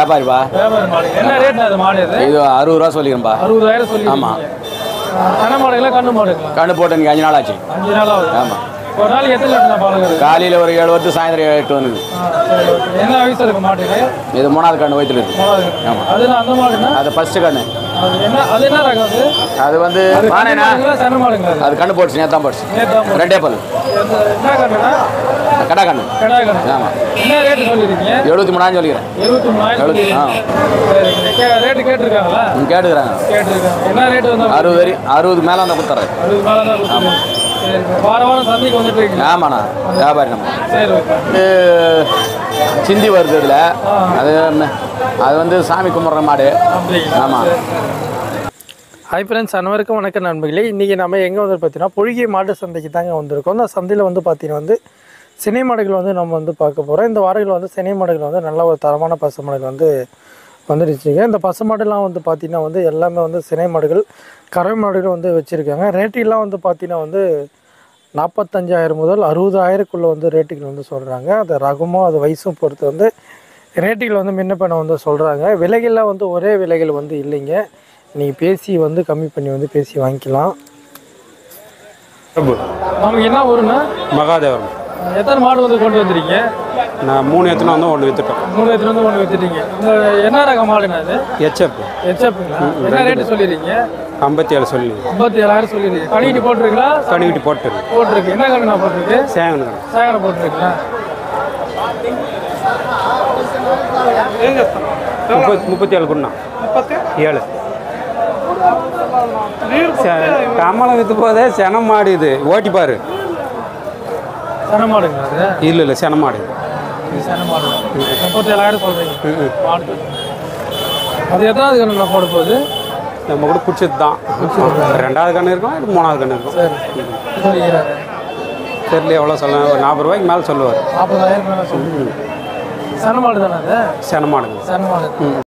வியாபாரிப்பா வியாபாரி மாடு என்ன ரேட் அது மாடு இது இது அறுபது ரூபா சொல்லிக்கிறேன்ப்பா அறுபதாயிரம் சொல்லி ஆமா. கன மாடுங்களா கண்ணு மாடுங்களா கண்ணு போட்டு எனக்கு அஞ்சு நாள் ஆச்சு அஞ்சு நாள் ஆகுது ஆமாம் ஒரு நாளைக்கு எத்தனை லிட்டர் பால் கறக்குது? காலையில் ஒரு ஏழு வருது சாயந்தரம் எட்டு வந்துது ஆ, சரி, okay. என்ன வயசு இருக்கு மாட்டுக்கு இது மூணாவது கண்ணு வயிற்றுல இருக்கு மூணாவது ஆமா. அது அந்த மாடுன்னா அது ஃபஸ்ட்டு கண்ணு அது என்ன அது என்ன ரகம் அது அது வந்து அது கண்ணு பானைண்ணா மாடுங்களா சன மாடுங்களா அது? அது கண்ணு போட்டுச்சு நேத்தான் போட்டுச்சு நேத்து தான் போட்டு. ரெண்டே பல் எந்த- என்ன கண்ணுனா கடா கண்ணு கிடா கண்ணு ஆமாம் என்ன ரேட்டு சொல்லியிருக்கீங்க எழுபத்தி மூணாயிரம் சொல்லிக்கிறேன் எழுபத்தி மூணாயிரம் எழுபத்தி ஆ ரேட்டு கேட்டிருக்காங்களா ம், கேட்டுக்கிறாங்க கேட்டிருக்காங்க என்ன ரேட்டு வந்து அறுபது வரி அறுபது மேலே வந்தால் கொடுத்துட்றேன் அறுபது மேலே தான் கொடுத்துருக்கீங்க. சரி வார வாரம் சந்தைக்கு வந்துட்டு இருக்கீங்க ஆமாண்ணா வியாபாரி நம்ம சரி ஓகே இது சிந்தி வருது இதில் அது ம- அது வந்து சாமி கும்பிட்ற மாடு அப்படிங்களா ஆமாம் ஹாய் ஃப்ரெண்ட்ஸ் அனைவருக்கும் வணக்கம் நண்பர்களே இன்றைக்கி நம்ம எங்கே வந்து பார்த்தீங்கன்னா பொழுகி மாட்டு சந்தைக்கு தாங்க வந்திருக்கோம் இந்த சந்தையில் வந்து பார்த்தீங்கன்னா வந்து சினை மாடுகள் வந்து நம்ம வந்து பார்க்க போகிறோம் இந்த வாரங்கள் வந்து சினை மாடுகள் வந்து நல்ல ஒரு தரமான பசு மாடுகள் வந்து வந்துடுச்சுங்க இந்த பசு மாடுலாம் வந்து பார்த்திங்கன்னா வந்து எல்லாமே வந்து சினை மாடுகள் கறவை மாடுகள் வந்து வச்சுருக்காங்க ரேட்டெல்லாம் வந்து பார்த்திங்கன்னா வந்து நாற்பத்தஞ்சாயிரம் முதல் அறுபதாயிரக்குள்ளே வந்து ரேட்டுகள் வந்து சொல்கிறாங்க அது ரகமும் அது வயசும் பொறுத்து வந்து ரேட்டுகள் வந்து முன்ன பண்ண வந்து சொல்கிறாங்க விலைகள்லாம் வந்து ஒரே விலைகள் வந்து இல்லைங்க நீங்கள் பேசி வந்து கம்மி பண்ணி வந்து பேசி வாங்கிக்கலாம் நமக்கு என்ன ஊருன்னா மகாதேவரம் எத்தனை மாடு வந்து கொண்டு வந்துருக்கீங்க நான் மூணு எத்தனை வந்து ஒன்று வித்துட்டோம் மூணு எத்தனை வந்து கொண்டு வச்சுட்டீங்க இந்த என்ன ரக மாடுண்ணா அது ஹெச்எப் ஹெச்எப்புங்களா என்ன ரேட்டு சொல்லிடுறீங்க ஐம்பத்தி ஏழு சொல்லி ஐம்பத்தி ஏழாயிரம் சொல்லிடுறீங்க கணிக்கிட்டு போட்டிருக்கீங்களா கணிக்கிட்டு போட்டு போட்டிருக்கு என்ன கணக்கு நான் போட்டிருக்கு சேங்கன் சேகரம் போட்டிருக்கீங்களா முப்பத்தி முப்பத்தி ஏழு குண்ணா ஏழு கமலம் வித்து போதே சென மாடு இது ஓட்டி பாரு சன மாடுங்களா அது இல்லை இல்லை சென மாடு இது. இது சன மாடு முப்பத்தி ஏழாயிரம் சொல்கிறீங்க மாடு அது எத்தனாவது கணக்கு நான் போட போகுது நம்ம கூட பிடிச்சது தான் ரெண்டாவது கண்ணு இருக்கும் இது மூணாவது கண்ணு இருக்கும் சரி சொல்லிக்கிறாரு தெரியல எவ்வளோ சொல்ல ஒரு நாற்பது ரூபாய்க்கு மேலே சொல்லுவார் நாற்பதாயிரம் மேலே சொல்லி சன மாடு தானே அது சென மாடுங்க சன மாடு